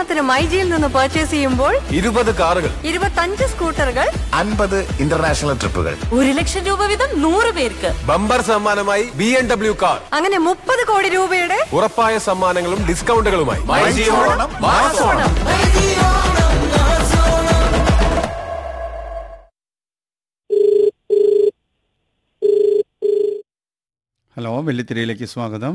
ഉദാഹരണത്തിന് മൈജിയിൽ നിന്ന് പർച്ചേസ് ചെയ്യുമ്പോൾ ഇരുപത് കാറുകൾ ഇരുപത്തഞ്ച് സ്കൂട്ടറുകൾ അൻപത് ഇന്റർനാഷണൽ ട്രിപ്പുകൾ ഒരു ലക്ഷം രൂപ വീതം നൂറ് പേർക്ക് ബമ്പർ സമ്മാനമായി ബി എം ഡബ്ല്യു കാർ അങ്ങനെ മുപ്പത് കോടി രൂപയുടെ ഉറപ്പായ സമ്മാനങ്ങളും ഡിസ്കൗണ്ടുകളുമായി ഓണം, മാസ് ഓണം. ഹലോ വെള്ളിത്തിരയിലേക്ക് സ്വാഗതം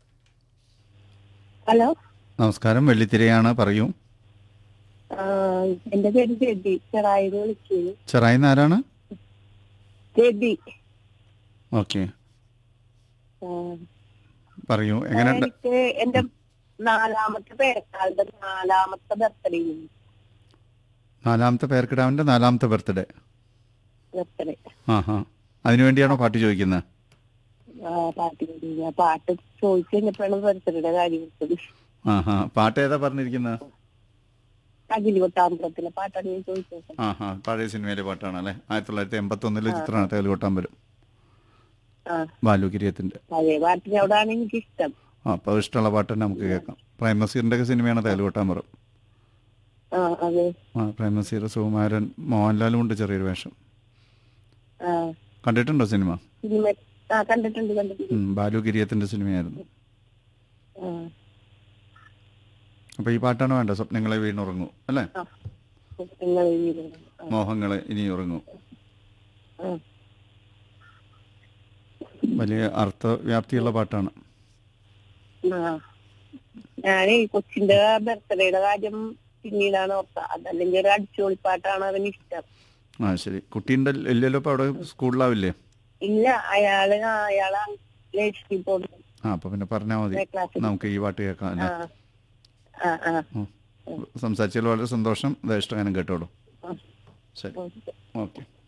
ഹലോ നമസ്കാരം വെള്ളിത്തിരയാണ് പറയൂ ആ, എന്റെ പേര് ജെബി ചെറായത് വിളിച്ചത് ചെറായിന്ന് ആരാണ് ജെബി ഓക്കെ ആ, പറയൂ എങ്ങനെയുണ്ട് എനിക്ക് എന്റെ നാലാമത്തെ പേരക്കാളുടെ നാലാമത്തെ ബർത്ത്ഡേ നാലാമത്തെ പേർക്കിടാവിൻ്റെ നാലാമത്തെ ബർത്ത്ഡേ ബർത്ത്ഡേ ആ ഹാ അതിനുവേണ്ടിയാണോ പാട്ട് ചോദിക്കുന്നത് പാട്ട് കൂടി. ഞാൻ പാട്ട് ചോദിച്ചു കഴിഞ്ഞപ്പോഴാണ് ബർത്ത്ഡേയുടെ കാര്യം വിളിച്ചത് ആ ഹാ പാട്ട് ഏതാ പറഞ്ഞിരിക്കുന്നത് അഖിലി കൊട്ടാമ്പലത്തിലെ പാട്ടാണ് ഞാൻ ചോദിച്ചത് ആ ഹാ പഴയ സിനിമയിലെ പാട്ടാണ് അല്ലേ ആയിരത്തി തൊള്ളായിരത്തി എൺപത്തൊന്നിലെ ചിത്രമാണ് തേലുകൊട്ടാൻ വരും ആ ബാലുകിരിയത്തിൻ്റെ പഴയ പാട്ടിനോടാണ് എനിക്ക് ഇഷ്ടം ആ അപ്പോൾ ഇഷ്ടമുള്ള പാട്ട് തന്നെ നമുക്ക് കേൾക്കാം പ്രേംനസീറിൻ്റെ ഒക്കെ സിനിമയാണ് തേലുകൊട്ടാൻ വരും ആ അതെ ആ പ്രേംനസീർ സുകുമാരൻ മോഹൻലാലും ഉണ്ട് ചെറിയൊരു വേഷം ആ കണ്ടിട്ടുണ്ടോ സിനിമ സിനിമ ആ കണ്ടിട്ടുണ്ട് കണ്ടിട്ടുണ്ട് ഉം, ബാലുകിരിയത്തിൻ്റെ സിനിമയായിരുന്നു ആ അപ്പോൾ ഈ പാട്ടാണ് വേണ്ട സ്വപ്നങ്ങളെ വീണുറങ്ങൂ അല്ലേ ആ നിങ്ങൾ എഴുതിയിരുന്നു. ആ, മോഹങ്ങളെ ഇനി ഉറങ്ങൂ ആ. വലിയ അർത്ഥവ്യാപ്തിയുള്ള പാട്ടാണ് ആ. ഞാനേ കൊച്ചിന്റെ ബർത്ത്ഡേയുടെ കാര്യം പിന്നീടാണ് ഓർത്ത അതല്ലെങ്കിൽ ഒരു അടിച്ചുപൊളിപ്പാട്ടാണ് അവന് ഇഷ്ടം ആ ശരി കുട്ടീൻ്റെ ഇല്ലല്ലോ ഇപ്പോൾ അവിടെ സ്കൂളിലാവില്ലേ ഇല്ല അയാള് ആ, അയാള് ലേശി പോകുന്നു ആ അപ്പോൾ പിന്നെ പറഞ്ഞാൽ മതി ക്ലാസ്സിൽ നമുക്ക് ഈ പാട്ട് കേൾക്കാം ആ അല്ലേ ആ ആ ഉം. സംസാരിച്ചതിൽ വളരെ സന്തോഷം ദേ ഇഷ്ടഗാനം കേട്ടോളൂ ആ. ശരി ഓക്കെ. ഓക്കെ